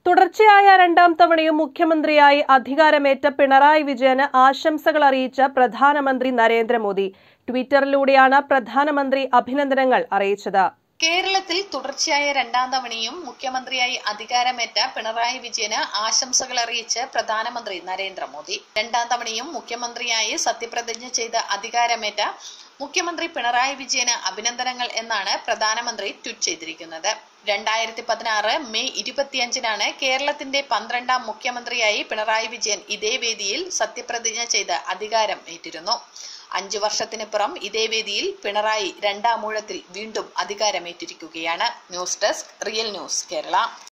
തുടർച്ചയായ രണ്ടാം തവണയും മുഖ്യമന്ത്രിയായി അധികാരമേറ്റ പിണറായി വിജയന് ആശംസകൾ അറിയിച്ച പ്രധാനമന്ത്രി നരേന്ദ്രമോദി ട്വിറ്ററിലൂടെയാണ് പ്രധാനമന്ത്രി അഭിനന്ദനങ്ങൾ അറിയിച്ചത് കേരളത്തിൽ തുടർച്ചയായ രണ്ടാം തവണയും മുഖ്യമന്ത്രിയായി അധികാരമേറ്റ പിണറായി വിജയന് ആശംസകൾ അറിയിച്ച് പ്രധാനമന്ത്രി നരേന്ദ്രമോദി രണ്ടാം തവണയും മുഖ്യമന്ത്രിയായി സത്യപ്രതിജ്ഞ ചെയ്ത് അധികാരമേറ്റ മുഖ്യമന്ത്രി പിണറായി വിജയന് അഭിനന്ദനങ്ങൾ എന്നാണ് പ്രധാനമന്ത്രി ട്വീറ്റ് ചെയ്തിരിക്കുന്നത് രണ്ടായിരത്തി പതിനാറ് മെയ് ഇരുപത്തിയഞ്ചിനാണ് കേരളത്തിന്റെ പന്ത്രണ്ടാം മുഖ്യമന്ത്രിയായി പിണറായി വിജയൻ ഇതേ വേദിയിൽ സത്യപ്രതിജ്ഞ ചെയ്ത് അധികാരം ഏറ്റിരുന്നു അഞ്ചു വർഷത്തിനിപ്പുറം ഇതേ വേദിയിൽ പിണറായി രണ്ടാം ഊഴത്തിൽ വീണ്ടും അധികാരമേറ്റിരിക്കുകയാണ് news desk real news Kerala